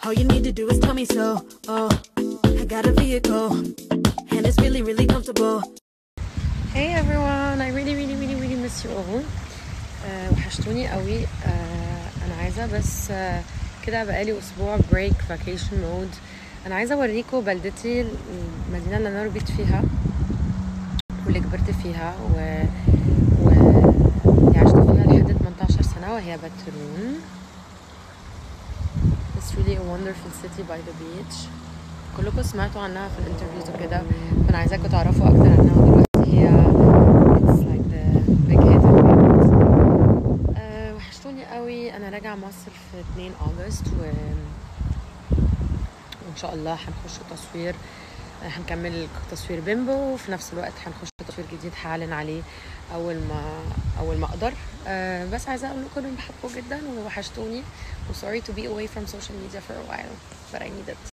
All you need to do is tell me so. Oh, I got a vehicle, and it's really, really comfortable. Hey everyone I really really really really miss you all uh, وحشتوني قوي uh, انا عايزه بس uh, كده بقالي اسبوع break vacation mode انا عايزه اوريكم بلدتي المدينه اللي انا ربيت فيها واللي كبرت فيها و, و... يعني عشت فيها لحد 18 سنه وهي بترون It's really a wonderful city by the beach كلكم سمعتوا عنها في الانترفيوز وكده فانا عايزاكم تعرفوا اكتر عنها دلوقتي هي it's like the big hit in Beirut. أه وحشتوني قوي انا راجعه مصر في 2 اغسطت و وان شاء الله هنخش تصوير آه، هنكمل تصوير بيمبو وفي نفس الوقت هنخش تصوير جديد هعلن عليه اول ما اول ما اقدر أه بس عايزه اقول لكم اني بحبكم جدا ووحشتوني و sorry to be away from social media for a while but I need it